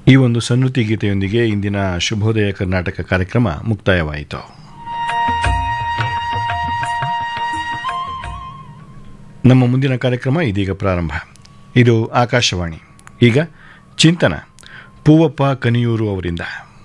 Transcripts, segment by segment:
ಈ ಒಂದು ಸನ್ನುತಿ ಗೀತೆಯೊಂದಿಗೆ ಇಂದಿನ ಶುಭೋದಯ ಕರ್ನಾಟಕ ಕಾರ್ಯಕ್ರಮ ಮುಕ್ತಾಯವಾಯಿತು ನಮ್ಮ ಮುಂದಿನ ಕಾರ್ಯಕ್ರಮ ಇದೀಗ ಪ್ರಾರಂಭ ಇದು ಆಕಾಶವಾಣಿ ಈಗ ಚಿಂತನ ಪೂವಪ್ಪ ಕನಿಯೂರು ಅವರಿಂದ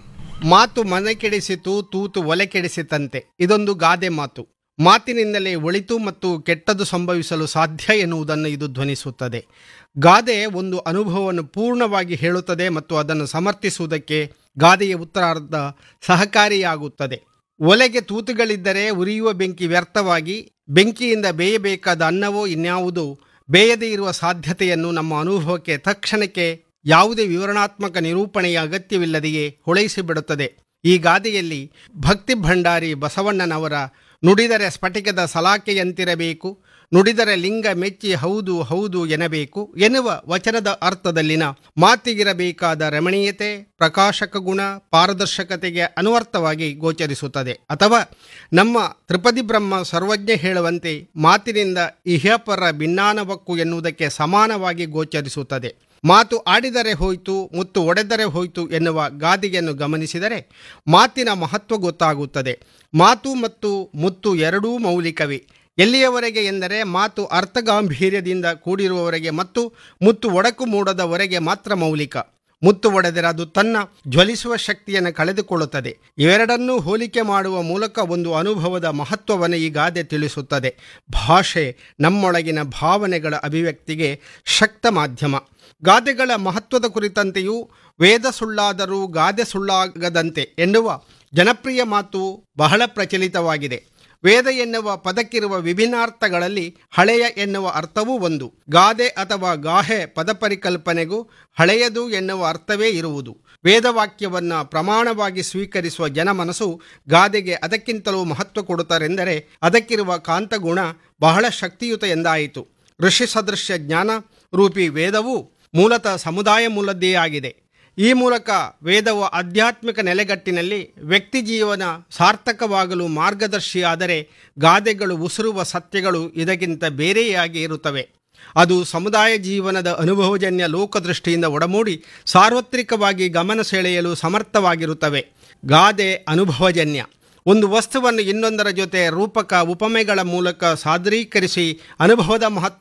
ಮಾತು ಮನೆ ಕೆಡಿಸಿತು ತೂತು ಒಲೆ ಕೆಡಿಸಿತಂತೆ ಇದೊಂದು ಗಾದೆ ಮಾತು ಮಾತಿನಿಂದಲೇ ಒಳಿತು ಮತ್ತು ಕೆಟ್ಟದ್ದು ಸಂಭವಿಸಲು ಸಾಧ್ಯ ಎನ್ನುವುದನ್ನು ಇದು ಧ್ವನಿಸುತ್ತದೆ ಗಾದೆ ಒಂದು ಅನುಭವವನ್ನು ಪೂರ್ಣವಾಗಿ ಹೇಳುತ್ತದೆ ಮತ್ತು ಅದನ್ನು ಸಮರ್ಥಿಸುವುದಕ್ಕೆ ಗಾದೆಯ ಉತ್ತರಾರ್ಧ ಸಹಕಾರಿಯಾಗುತ್ತದೆ ಒಲೆಗೆ ತೂತುಗಳಿದ್ದರೆ ಉರಿಯುವ ಬೆಂಕಿ ವ್ಯರ್ಥವಾಗಿ ಬೆಂಕಿಯಿಂದ ಬೇಯಬೇಕಾದ ಅನ್ನವೋ ಇನ್ಯಾವುದೋ ಬೇಯದೇ ಇರುವ ಸಾಧ್ಯತೆಯನ್ನು ನಮ್ಮ ಅನುಭವಕ್ಕೆ ತಕ್ಷಣಕ್ಕೆ ಯಾವುದೇ ವಿವರಣಾತ್ಮಕ ನಿರೂಪಣೆಯ ಅಗತ್ಯವಿಲ್ಲದೆಯೇ ಹೊಳೆಸಿಬಿಡುತ್ತದೆ ಈ ಗಾದೆಯಲ್ಲಿ ಭಕ್ತಿ ಭಂಡಾರಿ ಬಸವಣ್ಣನವರ ನುಡಿದರೆ ಸ್ಫಟಿಕದ ಸಲಾಕೆಯಂತಿರಬೇಕು ನುಡಿದರೆ ಲಿಂಗ ಮೆಚ್ಚಿ ಹೌದು ಹೌದು ಎನ್ನಬೇಕು ಎನ್ನುವ ವಚನದ ಅರ್ಥದಲ್ಲಿನ ಮಾತಿಗಿರಬೇಕಾದ ರಮಣೀಯತೆ ಪ್ರಕಾಶಕ ಗುಣ ಪಾರದರ್ಶಕತೆಗೆ ಅನುವರ್ಥವಾಗಿ ಗೋಚರಿಸುತ್ತದೆ ಅಥವಾ ನಮ್ಮ ತ್ರಿಪದಿ ಬ್ರಹ್ಮ ಸರ್ವಜ್ಞ ಹೇಳುವಂತೆ ಮಾತಿನಿಂದ ಇಹಪರ ಭಿನ್ನಾನವಕ್ಕು ಎನ್ನುವುದಕ್ಕೆ ಸಮಾನವಾಗಿ ಗೋಚರಿಸುತ್ತದೆ ಮಾತು ಆಡಿದರೆ ಹೋಯ್ತು ಮುತ್ತು ಒಡೆದರೆ ಹೋಯ್ತು ಎನ್ನುವ ಗಾದೆಯನ್ನು ಗಮನಿಸಿದರೆ ಮಾತಿನ ಮಹತ್ವ ಗೊತ್ತಾಗುತ್ತದೆ ಮಾತು ಮತ್ತು ಮುತ್ತು ಎರಡೂ ಮೌಲಿಕವೇ ಎಲ್ಲಿಯವರೆಗೆ ಎಂದರೆ ಮಾತು ಅರ್ಥಗಾಂಭೀರ್ಯದಿಂದ ಕೂಡಿರುವವರೆಗೆ ಮತ್ತು ಮುತ್ತು ಒಡಕು ಮೂಡದವರೆಗೆ ಮಾತ್ರ ಮೌಲಿಕ ಮುತ್ತು ಒಡೆದರೆ ಅದು ತನ್ನ ಜ್ವಲಿಸುವ ಶಕ್ತಿಯನ್ನು ಕಳೆದುಕೊಳ್ಳುತ್ತದೆ ಇವೆರಡನ್ನೂ ಹೋಲಿಕೆ ಮಾಡುವ ಮೂಲಕ ಒಂದು ಅನುಭವದ ಮಹತ್ವವನ್ನು ಈ ಗಾದೆ ತಿಳಿಸುತ್ತದೆ ಭಾಷೆ ನಮ್ಮೊಳಗಿನ ಭಾವನೆಗಳ ಅಭಿವ್ಯಕ್ತಿಗೆ ಶಕ್ತ ಮಾಧ್ಯಮ ಗಾದೆಗಳ ಮಹತ್ವದ ಕುರಿತಂತೆಯೂ ವೇದ ಸುಳ್ಳಾದರೂ ಗಾದೆ ಸುಳ್ಳಾಗದಂತೆ ಎನ್ನುವ ಜನಪ್ರಿಯ ಮಾತು ಬಹಳ ಪ್ರಚಲಿತವಾಗಿದೆ ವೇದ ಎನ್ನುವ ಪದಕ್ಕಿರುವ ವಿಭಿನ್ನಾರ್ಥಗಳಲ್ಲಿ ಹಳೆಯ ಎನ್ನುವ ಅರ್ಥವೂ ಒಂದು ಗಾದೆ ಅಥವಾ ಗಾಹೆ ಪದ ಪರಿಕಲ್ಪನೆಗೂ ಹಳೆಯದು ಎನ್ನುವ ಅರ್ಥವೇ ಇರುವುದು ವೇದವಾಕ್ಯವನ್ನು ಪ್ರಮಾಣವಾಗಿ ಸ್ವೀಕರಿಸುವ ಜನಮನಸ್ಸು ಗಾದೆಗೆ ಅದಕ್ಕಿಂತಲೂ ಮಹತ್ವ ಕೊಡುತ್ತಾರೆಂದರೆ ಅದಕ್ಕಿರುವ ಕಾಂತಗುಣ ಬಹಳ ಶಕ್ತಿಯುತ ಎಂದಾಯಿತು ಋಷಿ ಸದೃಶ್ಯ ಜ್ಞಾನ ರೂಪಿ ವೇದವು ಮೂಲತಃ ಸಮುದಾಯ ಮೂಲದ್ದೇ ಆಗಿದೆ ಈ ಮೂಲಕ ವೇದವು ಆಧ್ಯಾತ್ಮಿಕ ನೆಲೆಗಟ್ಟಿನಲ್ಲಿ ವ್ಯಕ್ತಿ ಜೀವನ ಸಾರ್ಥಕವಾಗಲು ಮಾರ್ಗದರ್ಶಿಯಾದರೆ ಗಾದೆಗಳು ಉಸಿರುವ ಸತ್ಯಗಳು ಇದಕ್ಕಿಂತ ಬೇರೆಯಾಗಿ ಇರುತ್ತವೆ ಅದು ಸಮುದಾಯ ಜೀವನದ ಅನುಭವಜನ್ಯ ಲೋಕದೃಷ್ಟಿಯಿಂದ ಒಡಮೂಡಿ ಸಾರ್ವತ್ರಿಕವಾಗಿ ಗಮನ ಸೆಳೆಯಲು ಸಮರ್ಥವಾಗಿರುತ್ತವೆ ಗಾದೆ ಅನುಭವಜನ್ಯ ಒಂದು ವಸ್ತುವನ್ನು ಇನ್ನೊಂದರ ಜೊತೆ ರೂಪಕ ಉಪಮೆಗಳ ಮೂಲಕ ಸಾದರೀಕರಿಸಿ ಅನುಭವದ ಮಹತ್ವ